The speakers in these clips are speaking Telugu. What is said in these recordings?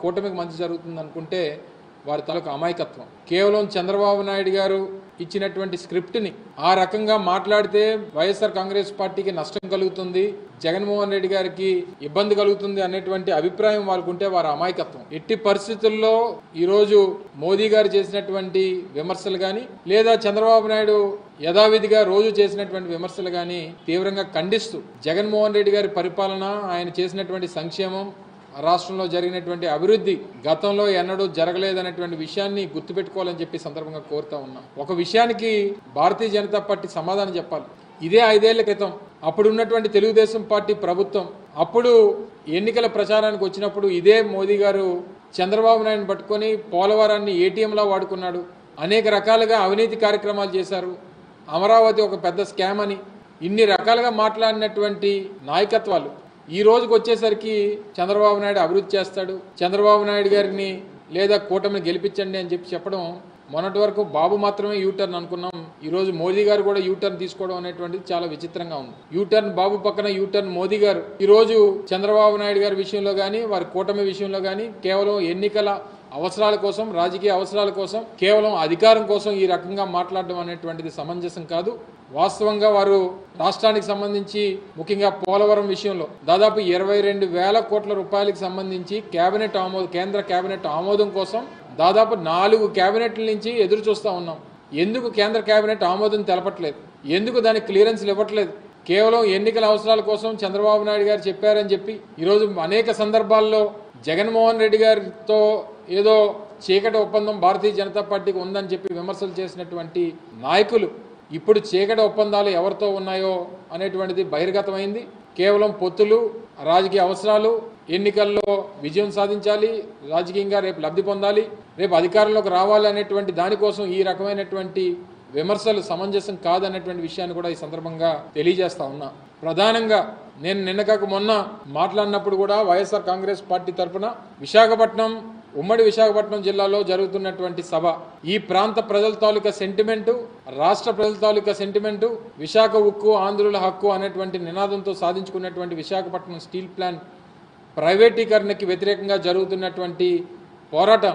కూటమికి మంచి జరుగుతుంది అనుకుంటే వారి తాలూకు అమాయకత్వం కేవలం చంద్రబాబు నాయుడు గారు ఇచ్చినటువంటి స్క్రిప్ట్ని ఆ రకంగా మాట్లాడితే వైఎస్ఆర్ కాంగ్రెస్ పార్టీకి నష్టం కలుగుతుంది జగన్మోహన్ రెడ్డి గారికి ఇబ్బంది కలుగుతుంది అనేటువంటి అభిప్రాయం వాళ్ళకుంటే వారి అమాయకత్వం ఎట్టి పరిస్థితుల్లో ఈరోజు మోదీ గారు చేసినటువంటి విమర్శలు కానీ లేదా చంద్రబాబు నాయుడు యథావిధిగా రోజు చేసినటువంటి విమర్శలు కానీ తీవ్రంగా ఖండిస్తూ జగన్మోహన్ రెడ్డి గారి పరిపాలన ఆయన చేసినటువంటి సంక్షేమం రాష్ట్రంలో జరిగినటువంటి అభివృద్ధి గతంలో ఎన్నడూ జరగలేదనేటువంటి విషయాన్ని గుర్తుపెట్టుకోవాలని చెప్పి సందర్భంగా కోరుతా ఉన్నాం ఒక విషయానికి భారతీయ జనతా పార్టీ సమాధానం చెప్పాలి ఇదే ఐదేళ్ల క్రితం అప్పుడు ఉన్నటువంటి తెలుగుదేశం పార్టీ ప్రభుత్వం అప్పుడు ఎన్నికల ప్రచారానికి వచ్చినప్పుడు ఇదే మోదీ గారు చంద్రబాబు నాయుడు పట్టుకొని పోలవరాన్ని ఏటీఎంలా వాడుకున్నాడు అనేక రకాలుగా అవినీతి కార్యక్రమాలు చేశారు అమరావతి ఒక పెద్ద స్కామ్ అని ఇన్ని రకాలుగా మాట్లాడినటువంటి నాయకత్వాలు ఈ రోజుకి వచ్చేసరికి చంద్రబాబు నాయుడు అభివృద్ధి చేస్తాడు చంద్రబాబు నాయుడు గారిని లేదా కూటమిని గెలిపించండి అని చెప్పి చెప్పడం మొన్నటి వరకు బాబు మాత్రమే యూటర్న్ అనుకున్నాం ఈ రోజు మోదీ గారు కూడా యూటర్న్ తీసుకోవడం అనేటువంటిది చాలా విచిత్రంగా ఉంది యూటర్న్ బాబు పక్కన యూటర్న్ మోదీ గారు ఈ రోజు చంద్రబాబు నాయుడు గారి విషయంలో కానీ వారి కూటమి విషయంలో కానీ కేవలం ఎన్నికల అవసరాల కోసం రాజకీయ అవసరాల కోసం కేవలం అధికారం కోసం ఈ రకంగా మాట్లాడడం అనేటువంటిది సమంజసం కాదు వాస్తవంగా వారు రాష్ట్రానికి సంబంధించి ముఖ్యంగా పోలవరం విషయంలో దాదాపు ఇరవై రెండు వేల కోట్ల రూపాయలకు సంబంధించి కేబినెట్ ఆమోద కేంద్ర కేబినెట్ ఆమోదం కోసం దాదాపు నాలుగు కేబినెట్ల నుంచి ఎదురు చూస్తూ ఉన్నాం ఎందుకు కేంద్ర కేబినెట్ ఆమోదం తెలపట్లేదు ఎందుకు దానికి క్లియరెన్స్లు ఇవ్వట్లేదు కేవలం ఎన్నికల అవసరాల కోసం చంద్రబాబు నాయుడు గారు చెప్పారని చెప్పి ఈరోజు అనేక సందర్భాల్లో జగన్మోహన్ రెడ్డి గారితో ఏదో చీకటి ఒప్పందం భారతీయ జనతా పార్టీకి ఉందని చెప్పి విమర్శలు చేసినటువంటి నాయకులు ఇప్పుడు చీకటి ఒప్పందాలు ఎవరితో ఉన్నాయో అనేటువంటిది బహిర్గతమైంది కేవలం పొత్తులు రాజకీయ అవసరాలు ఎన్నికల్లో విజయం సాధించాలి రాజకీయంగా రేపు లబ్ధి పొందాలి రేపు అధికారంలోకి రావాలి అనేటువంటి దానికోసం ఈ రకమైనటువంటి విమర్శలు సమంజసం కాదన్నటువంటి విషయాన్ని కూడా ఈ సందర్భంగా తెలియజేస్తా ఉన్నా ప్రధానంగా నేను నిన్న కాక మొన్న మాట్లాడినప్పుడు కూడా వైఎస్ఆర్ కాంగ్రెస్ పార్టీ తరఫున విశాఖపట్నం ఉమ్మడి విశాఖపట్నం జిల్లాలో జరుగుతున్నటువంటి సభ ఈ ప్రాంత ప్రజల తాలూకా సెంటిమెంటు రాష్ట్ర ప్రజల తాలూకా సెంటిమెంటు విశాఖ ఉక్కు ఆంధ్రుల హక్కు అనేటువంటి నినాదంతో సాధించుకున్నటువంటి విశాఖపట్నం స్టీల్ ప్లాంట్ ప్రైవేటీకరణకి వ్యతిరేకంగా జరుగుతున్నటువంటి పోరాటం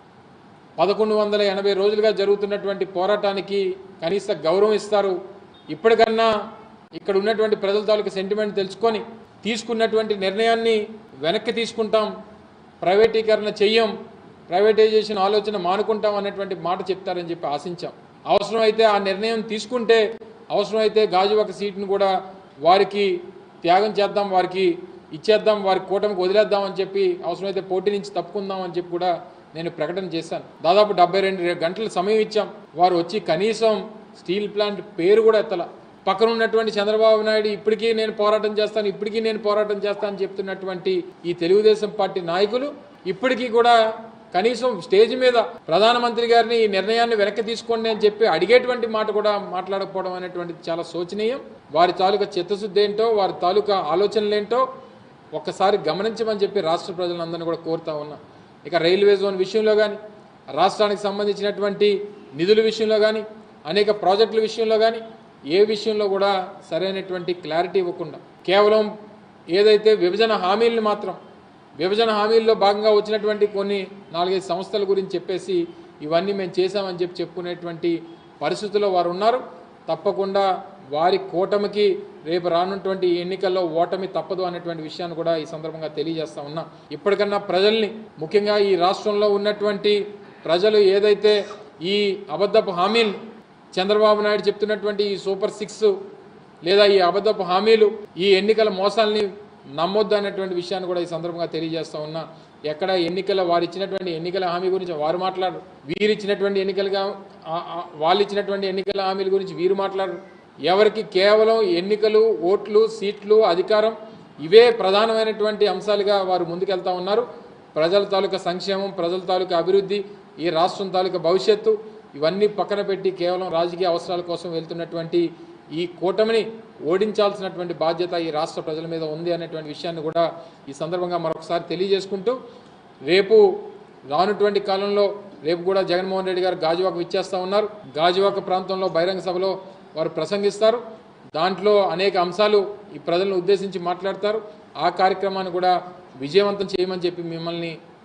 పదకొండు వందల ఎనభై రోజులుగా జరుగుతున్నటువంటి పోరాటానికి కనీస గౌరవం ఇస్తారు ఇప్పటికన్నా ఇక్కడ ఉన్నటువంటి ప్రజల తాలూకు సెంటిమెంట్ తెలుసుకొని తీసుకున్నటువంటి నిర్ణయాన్ని వెనక్కి తీసుకుంటాం ప్రైవేటీకరణ చెయ్యం ప్రైవేటైజేషన్ ఆలోచన మానుకుంటాం అనేటువంటి మాట చెప్తారని చెప్పి ఆశించాం అవసరమైతే ఆ నిర్ణయం తీసుకుంటే అవసరమైతే గాజువాక సీట్ను కూడా వారికి త్యాగం చేద్దాం వారికి ఇచ్చేద్దాం వారి కూటమికి వదిలేద్దాం అని చెప్పి అవసరమైతే పోటీ నుంచి తప్పుకుందాం అని చెప్పి కూడా నేను ప్రకటన చేశాను దాదాపు డెబ్బై రెండు గంటల సమయం ఇచ్చాం వారు వచ్చి కనీసం స్టీల్ ప్లాంట్ పేరు కూడా ఎత్తల పక్కన ఉన్నటువంటి చంద్రబాబు నాయుడు ఇప్పటికీ నేను పోరాటం చేస్తాను ఇప్పటికీ నేను పోరాటం చేస్తాను అని చెప్తున్నటువంటి ఈ తెలుగుదేశం పార్టీ నాయకులు ఇప్పటికీ కూడా కనీసం స్టేజ్ మీద ప్రధానమంత్రి గారిని ఈ నిర్ణయాన్ని వెనక్కి తీసుకోండి అని చెప్పి అడిగేటువంటి మాట కూడా మాట్లాడకపోవడం అనేటువంటిది చాలా శోచనీయం వారి తాలూకా చిత్తశుద్ధి ఏంటో వారి తాలూకా ఆలోచనలేంటో ఒక్కసారి గమనించమని చెప్పి రాష్ట్ర ప్రజలందరినీ కూడా కోరుతా ఉన్నా ఇక రైల్వే జోన్ విషయంలో కానీ రాష్ట్రానికి సంబంధించినటువంటి నిధుల విషయంలో కానీ అనేక ప్రాజెక్టుల విషయంలో కానీ ఏ విషయంలో కూడా సరైనటువంటి క్లారిటీ ఇవ్వకుండా కేవలం ఏదైతే విభజన హామీలను మాత్రం విభజన హామీల్లో భాగంగా వచ్చినటువంటి కొన్ని నాలుగైదు సంస్థల గురించి చెప్పేసి ఇవన్నీ మేము చేశామని చెప్పి చెప్పుకునేటువంటి పరిస్థితుల్లో వారు ఉన్నారు తప్పకుండా వారి కూటమికి రేపు రానున్నటువంటి ఎన్నికల్లో ఓటమి తప్పదు అనేటువంటి విషయాన్ని కూడా ఈ సందర్భంగా తెలియజేస్తా ఉన్నా ఇప్పటికన్నా ప్రజల్ని ముఖ్యంగా ఈ రాష్ట్రంలో ఉన్నటువంటి ప్రజలు ఏదైతే ఈ అబద్ధపు హామీలు చంద్రబాబు నాయుడు చెప్తున్నటువంటి ఈ సూపర్ సిక్స్ లేదా ఈ అబద్ధపు హామీలు ఈ ఎన్నికల మోసాల్ని నమ్మొద్దు అనేటువంటి విషయాన్ని కూడా ఈ సందర్భంగా తెలియజేస్తా ఉన్నా ఎక్కడ ఎన్నికల వారు ఇచ్చినటువంటి ఎన్నికల హామీ గురించి వారు మాట్లాడరు వీరు ఇచ్చినటువంటి ఎన్నికలుగా ఆ- ఆ- వాళ్ళు ఇచ్చినటువంటి ఎన్నికల హామీల గురించి వీరు మాట్లాడరు ఎవరికి కేవలం ఎన్నికలు ఓట్లు సీట్లు అధికారం ఇవే ప్రధానమైనటువంటి అంశాలుగా వారు ముందుకెళ్తా ఉన్నారు ప్రజల తాలూకా సంక్షేమం ప్రజల తాలూకా అభివృద్ధి ఈ రాష్ట్రం తాలూకా భవిష్యత్తు ఇవన్నీ పక్కన పెట్టి కేవలం రాజకీయ అవసరాల కోసం వెళ్తున్నటువంటి ఈ కూటమిని ఓడించాల్సినటువంటి బాధ్యత ఈ రాష్ట్ర ప్రజల మీద ఉంది అనేటువంటి విషయాన్ని కూడా ఈ సందర్భంగా మరొకసారి తెలియజేసుకుంటూ రేపు రానుటువంటి కాలంలో రేపు కూడా జగన్మోహన్ రెడ్డి గారు గాజువాక విచ్చేస్తా ఉన్నారు గాజువాక ప్రాంతంలో బహిరంగ సభలో వారు ప్రసంగిస్తారు దాంట్లో అనేక అంశాలు ఈ ప్రజలను ఉద్దేశించి మాట్లాడతారు ఆ కార్యక్రమాన్ని కూడా విజయవంతం చేయమని చెప్పి మిమ్మల్ని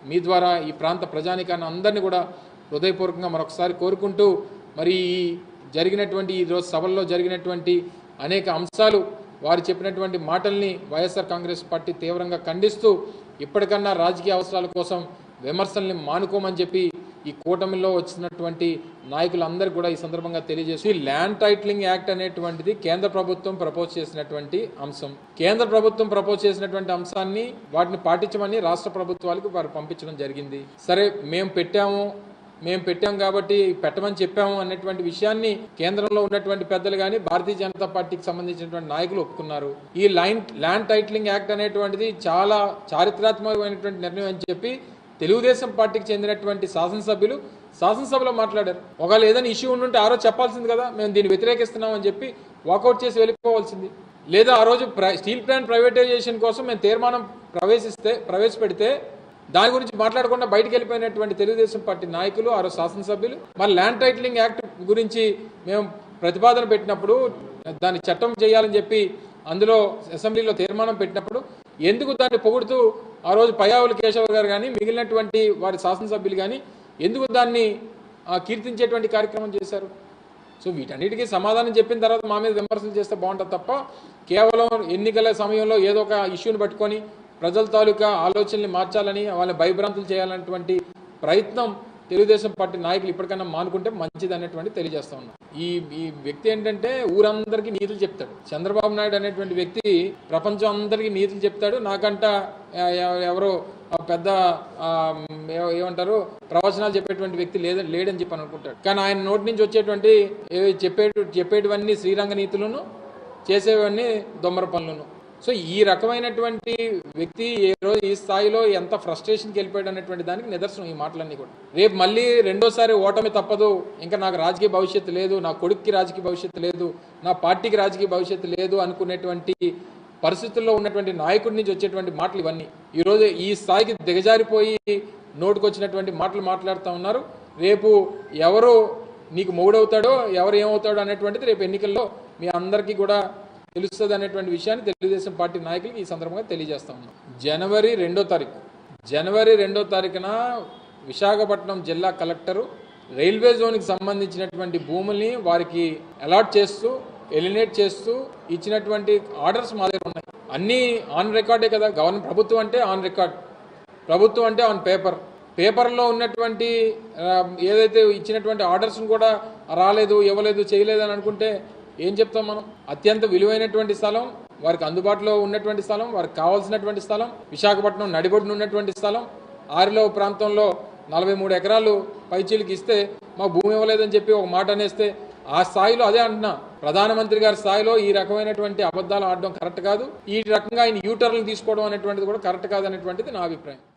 మీ ద్వారా ఈ ప్రాంత ప్రజానికాన్ని అందరినీ కూడా హృదయపూర్వకంగా మరొకసారి కోరుకుంటూ మరి ఈ జరిగినటువంటి ఈ రోజు సభల్లో జరిగినటువంటి అనేక అంశాలు వారు చెప్పినటువంటి మాటల్ని వైఎస్ఆర్ కాంగ్రెస్ పార్టీ తీవ్రంగా ఖండిస్తూ ఇప్పటికన్నా రాజకీయ అవసరాల కోసం విమర్శల్ని మానుకోమని చెప్పి ఈ కూటమిలో వచ్చినటువంటి నాయకులందరూ కూడా ఈ సందర్భంగా తెలియజేసి ల్యాండ్ టైటిలింగ్ యాక్ట్ అనేటువంటిది కేంద్ర ప్రభుత్వం ప్రపోజ్ చేసినటువంటి అంశం కేంద్ర ప్రభుత్వం ప్రపోజ్ చేసినటువంటి అంశాన్ని వాటిని పాటించమని రాష్ట్ర ప్రభుత్వాలకు వారు పంపించడం జరిగింది సరే మేము పెట్టాము మేము పెట్టాం కాబట్టి పెట్టమని చెప్పాము అన్నటువంటి విషయాన్ని కేంద్రంలో ఉన్నటువంటి పెద్దలు కానీ భారతీయ జనతా పార్టీకి సంబంధించినటువంటి నాయకులు ఒప్పుకున్నారు ఈ లైన్ ల్యాండ్ టైటిలింగ్ యాక్ట్ అనేటువంటిది చాలా చారిత్రాత్మకమైనటువంటి నిర్ణయం అని చెప్పి తెలుగుదేశం పార్టీకి చెందినటువంటి శాసనసభ్యులు శాసనసభలో మాట్లాడారు ఒకవేళ ఏదైనా ఇష్యూ ఉండుంటే ఆ రోజు చెప్పాల్సింది కదా మేము దీన్ని వ్యతిరేకిస్తున్నాం అని చెప్పి వాకౌట్ చేసి వెళ్ళిపోవాల్సింది లేదా ఆ రోజు ప్ర- స్టీల్ ప్లాంట్ ప్రైవేటైజేషన్ కోసం మేము తీర్మానం ప్రవేశిస్తే ప్రవేశపెడితే దాని గురించి మాట్లాడకుండా బయటికి వెళ్ళిపోయినటువంటి తెలుగుదేశం పార్టీ నాయకులు ఆ రోజు శాసనసభ్యులు మరి ల్యాండ్ టైటిలింగ్ యాక్ట్ గురించి మేము ప్రతిపాదన పెట్టినప్పుడు దాన్ని చట్టం చేయాలని చెప్పి అందులో అసెంబ్లీలో తీర్మానం పెట్టినప్పుడు ఎందుకు దాన్ని పొగుడుతూ ఆ రోజు పయావుల కేశవ్ గారు కానీ మిగిలినటువంటి వారి శాసనసభ్యులు కానీ ఎందుకు దాన్ని ఆ, కీర్తించేటువంటి కార్యక్రమం చేశారు సో వీటన్నిటికీ సమాధానం చెప్పిన తర్వాత మా మీద విమర్శలు చేస్తే బాగుంటుంది తప్ప కేవలం ఎన్నికల సమయంలో ఏదో ఒక ఇష్యూని పట్టుకొని ప్రజల తాలూకా ఆలోచనల్ని మార్చాలని వాళ్ళని భయభ్రాంతులు చేయాలన్నటువంటి ప్రయత్నం తెలుగుదేశం పార్టీ నాయకులు ఇప్పటికైనా మానుకుంటే మంచిది అనేటువంటి తెలియజేస్తా ఉన్నాం ఈ ఈ వ్యక్తి ఏంటంటే ఊరందరికీ నీతులు చెప్తాడు చంద్రబాబు నాయుడు అనేటువంటి వ్యక్తి ప్రపంచం అందరికీ నీతులు చెప్తాడు నాకంట ఎ- ఎ- ఎవరో ఆ పెద్ద ఆ, ఏ- ఏమంటారు ప్రవచనాలు చెప్పేటువంటి వ్యక్తి లేద లేడని చెప్పి అనుకుంటాడు కానీ ఆయన నోటి నుంచి వచ్చేటువంటి ఏ- చెప్పే చెప్పేటివన్నీ శ్రీరంగ నీతులను చేసేవన్నీ దొమ్మర పనులను సో ఈ రకమైనటువంటి వ్యక్తి ఏ రోజు ఈ స్థాయిలో ఎంత ఫ్రస్ట్రేషన్కి వెళ్ళిపోయాడు అనేటువంటి దానికి నిదర్శనం ఈ మాటలన్నీ కూడా రేపు మళ్ళీ రెండోసారి ఓటమి తప్పదు ఇంకా నాకు రాజకీయ భవిష్యత్తు లేదు నా కొడుక్కి రాజకీయ భవిష్యత్తు లేదు నా పార్టీకి రాజకీయ భవిష్యత్తు లేదు అనుకునేటువంటి పరిస్థితుల్లో ఉన్నటువంటి నాయకుడి నుంచి వచ్చేటువంటి మాటలు ఇవన్నీ ఈరోజు ఈ స్థాయికి దిగజారిపోయి నోటుకొచ్చినటువంటి మాటలు మాట్లాడుతూ ఉన్నారు రేపు ఎవరు నీకు మొగుడవుతాడో ఎవరు ఏమవుతాడో అనేటువంటిది రేపు ఎన్నికల్లో మీ అందరికీ కూడా తెలుస్తుంది అనేటువంటి విషయాన్ని తెలుగుదేశం పార్టీ నాయకులకి ఈ సందర్భంగా తెలియజేస్తా ఉన్నాం జనవరి రెండో తారీఖు జనవరి రెండో తారీఖున విశాఖపట్నం జిల్లా కలెక్టరు రైల్వే జోన్కి సంబంధించినటువంటి భూముల్ని వారికి అలాట్ చేస్తూ ఎలినేట్ చేస్తూ ఇచ్చినటువంటి ఆర్డర్స్ మా దగ్గర ఉన్నాయి అన్నీ ఆన్ రికార్డే కదా గవర్నమెంట్ ప్రభుత్వం అంటే ఆన్ రికార్డ్ ప్రభుత్వం అంటే ఆన్ పేపర్ పేపర్లో ఉన్నటువంటి ఆ, ఏదైతే ఇచ్చినటువంటి ఆర్డర్స్ని కూడా రాలేదు ఇవ్వలేదు చేయలేదు అని అనుకుంటే ఏం చెప్తాం మనం అత్యంత విలువైనటువంటి స్థలం వారికి అందుబాటులో ఉన్నటువంటి స్థలం వారికి కావాల్సినటువంటి స్థలం విశాఖపట్నం నడిబొడ్డున ఉన్నటువంటి స్థలం ఆరిలో ప్రాంతంలో నలభై మూడు ఎకరాలు పైచీలకి ఇస్తే మాకు భూమి ఇవ్వలేదని చెప్పి ఒక మాట అనేస్తే ఆ స్థాయిలో అదే అంటున్నా ప్రధానమంత్రి గారి స్థాయిలో ఈ రకమైనటువంటి అబద్ధాలు ఆడడం కరెక్ట్ కాదు ఈ రకంగా ఆయన యూటర్లు తీసుకోవడం అనేటువంటిది కూడా కరెక్ట్ కాదు అనేటువంటిది నా అభిప్రాయం